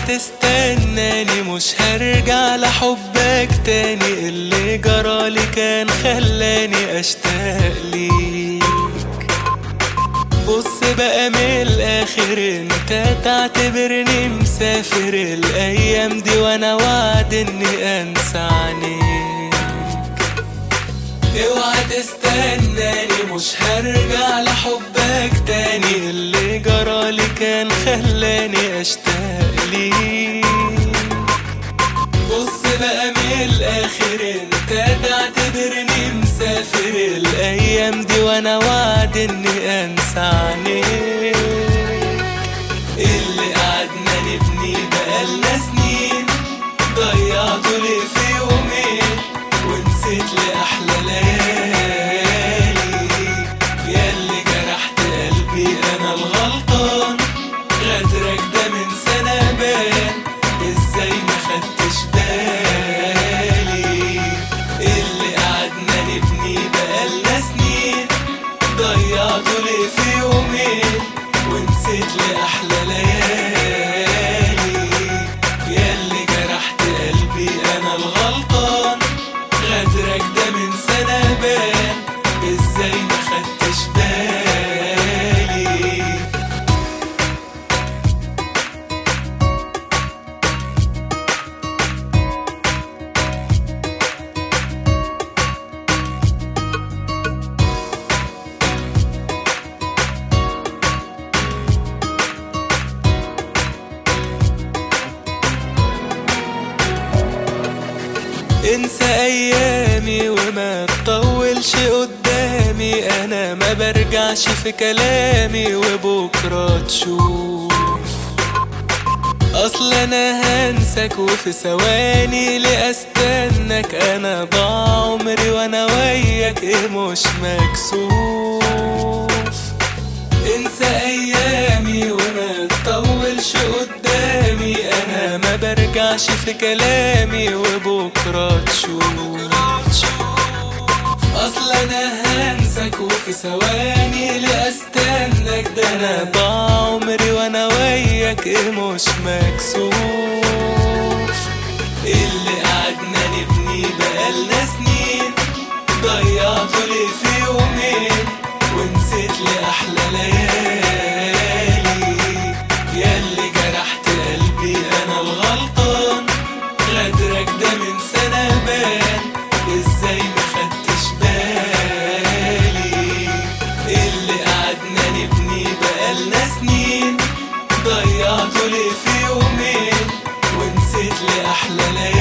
تستناني مش هرجع لحبك تاني اللي جرالي كان خلاني اشتاق ليك بص بقى من الاخر انت تعتبرني مسافر الايام دي وانا وعد اني انسى عنيك اوعى تستناني مش هرجع لحبك تاني اللي جرالي كان خلاني اشتاق ليك بص بقى من الاخر انت تعتبرني مسافر الايام دي وانا وعد اني انسى عنيك اللي قعدنا نبني بقالنا سنين ضيعته ليه في يومين ونسيت لأحلى ليالي ياللي جرحت قلبي أنا الغلطان غدرك ده من سنة بان ازاي ما خدتش بالي اللي قعدنا نبني بقالنا سنين ضيعته ليه في يومين ونسيت لأحلى ليالي ياللي جرحت قلبي أنا الغلطان غدرك ده من سنة بان ازاي ما خدتش بالي انسى ايامي وما تطولش قدامي انا ما برجعش في كلامي وبكره تشوف اصل انا هنسك وفي ثواني لاستنك انا ضاع عمري وانا وياك ايه مش مكسوف انسى ايامي وما تطولش قدامي انا ما برجعش في كلامي وبكره تشوف اصل انا هنسك وفي ثواني لاستنك ده انا ضاع عمري وانا وياك ايه مش مكسوف اللي قعدنا نبني بقالنا سنين ضيعته ليه في يومين ونسيت لأحلى ليالي ياللي جرحت قلبي أنا الغلطان غدرك ده من سنة بان ازاي ما خدتش بالي اللي قعدنا نبني بقالنا سنين ضيعته ليه في يومين ونسيت لأحلى ليالي